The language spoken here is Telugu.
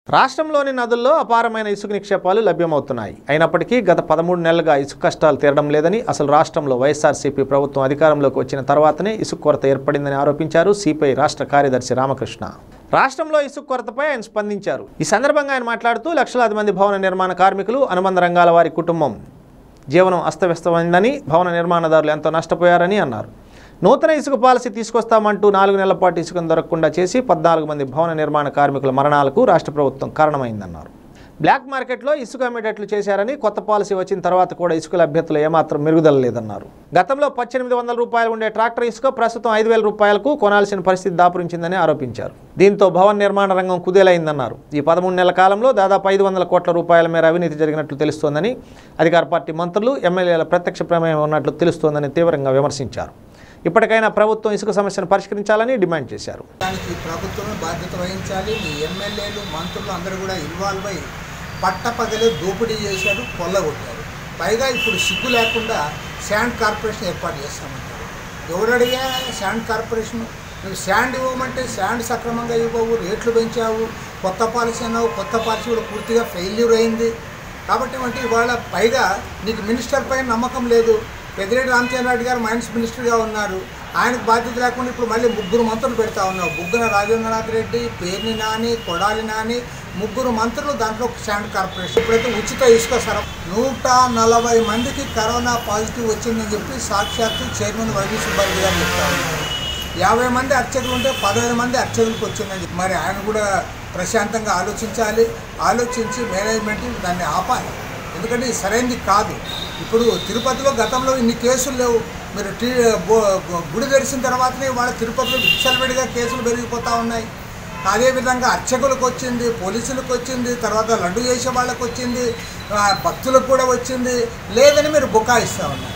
రాష్ట్రంలోని నదుల్లో అపారమైన ఇసుక నిక్షేపాలు లభ్యమవుతున్నాయి అయినప్పటికీ గత పదమూడు నెలలుగా ఇసుక కష్టాలు తీరడం లేదని అసలు రాష్ట్రంలో వైఎస్ఆర్సీపీ ప్రభుత్వం అధికారంలోకి వచ్చిన తర్వాతనే ఇసుక కొరత ఏర్పడిందని ఆరోపించారు సిపిఐ రాష్ట్ర కార్యదర్శి రామకృష్ణ రాష్ట్రంలో ఇసుక కొరతపై ఆయన స్పందించారు ఈ సందర్భంగా ఆయన మాట్లాడుతూ లక్షలాది మంది భవన నిర్మాణ కార్మికులు అనుబంధ రంగాల వారి కుటుంబం జీవనం అస్తవ్యస్తమైందని భవన నిర్మాణదారులు ఎంతో నష్టపోయారని అన్నారు నూతన ఇసుక పాలసీ తీసుకొస్తామంటూ నాలుగు నెలల పాటు ఇసుకను దొరకకుండా చేసి పద్నాలుగు మంది భవన నిర్మాణ కార్మికుల మరణాలకు రాష్ట్ర ప్రభుత్వం కారణమైందన్నారు బ్లాక్ మార్కెట్లో ఇసుక అమ్మేటట్లు చేశారని కొత్త పాలసీ వచ్చిన తర్వాత కూడా ఇసుక లభ్యతలో ఏమాత్రం మెరుగుదల లేదన్నారు గతంలో పద్దెనిమిది వందల రూపాయలు ఉండే ట్రాక్టర్ ఇసుక ప్రస్తుతం ఐదు వేల రూపాయలకు కొనాల్సిన పరిస్థితి దాపురించిందని ఆరోపించారు దీంతో భవన నిర్మాణ రంగం కుదేలైందన్నారు ఈ పదమూడు నెలల కాలంలో దాదాపు ఐదు వందల కోట్ల రూపాయల మేర అవినీతి జరిగినట్లు తెలుస్తోందని అధికార పార్టీ మంత్రులు ఎమ్మెల్యేల ప్రత్యక్ష ప్రమేయం ఉన్నట్లు తెలుస్తోందని తీవ్రంగా విమర్శించారు ఇప్పటికైనా ప్రభుత్వం ఇసుక సమస్యను పరిష్కరించాలని డిమాండ్ చేశారు దానికి ప్రభుత్వమే బాధ్యత వహించాలి మీ ఎమ్మెల్యేలు మంత్రులు అందరూ కూడా ఇన్వాల్వ్ అయ్యి పట్టపగలే దోపిడీ చేశారు కొల్లగొట్టారు పైగా ఇప్పుడు సిగ్గు లేకుండా శాండ్ కార్పొరేషన్ ఏర్పాటు చేస్తామంటారు ఎవరు అడిగా శాండ్ కార్పొరేషన్ నువ్వు శాండ్ ఇవ్వమంటే శాండ్ సక్రమంగా ఇవ్వవు రేట్లు పెంచావు కొత్త పాలసీ అన్నావు కొత్త పాలసీ కూడా పూర్తిగా ఫెయిల్యూర్ అయింది కాబట్టి అంటే ఇవాళ పైగా నీకు మినిస్టర్ పైన నమ్మకం లేదు పెద్దిరెడ్డి రామచంద్రారెడ్డి గారు మైన్స్ మినిస్టర్గా ఉన్నారు ఆయనకు బాధ్యత లేకుండా ఇప్పుడు మళ్ళీ ముగ్గురు మంత్రులు పెడతా ఉన్నావు బుగ్గన రాజేంద్రనాథ్ రెడ్డి పేర్ని నాని కొడాలి నాని ముగ్గురు మంత్రులు దాంట్లో శాండ్ కార్పొరేషన్ ఇప్పుడైతే ఉచిత ఇసుక సరం నూట నలభై మందికి కరోనా పాజిటివ్ వచ్చిందని చెప్పి సాక్షాత్తు చైర్మన్ వైవి సుబ్బారెడ్డి గారు చెప్తా ఉన్నారు యాభై మంది అర్చకులు ఉంటే పదహైదు మంది అర్చకులకు వచ్చిందని చెప్పి మరి ఆయన కూడా ప్రశాంతంగా ఆలోచించాలి ఆలోచించి మేనేజ్మెంట్ దాన్ని ఆపాలి ఎందుకంటే ఇది సరైనది కాదు ఇప్పుడు తిరుపతిలో గతంలో ఇన్ని కేసులు లేవు మీరు టీ బో- గుడి తెరిచిన తర్వాతనే వాళ్ళ తిరుపతిలో విచ్చలవిడిగా కేసులు పెరిగిపోతూ ఉన్నాయి అదేవిధంగా అర్చకులకు వచ్చింది పోలీసులకు వచ్చింది తర్వాత లడ్డు చేసే వాళ్ళకు వచ్చింది ఆ, భక్తులకు కూడా వచ్చింది లేదని మీరు బుకాయిస్తూ ఉన్నారు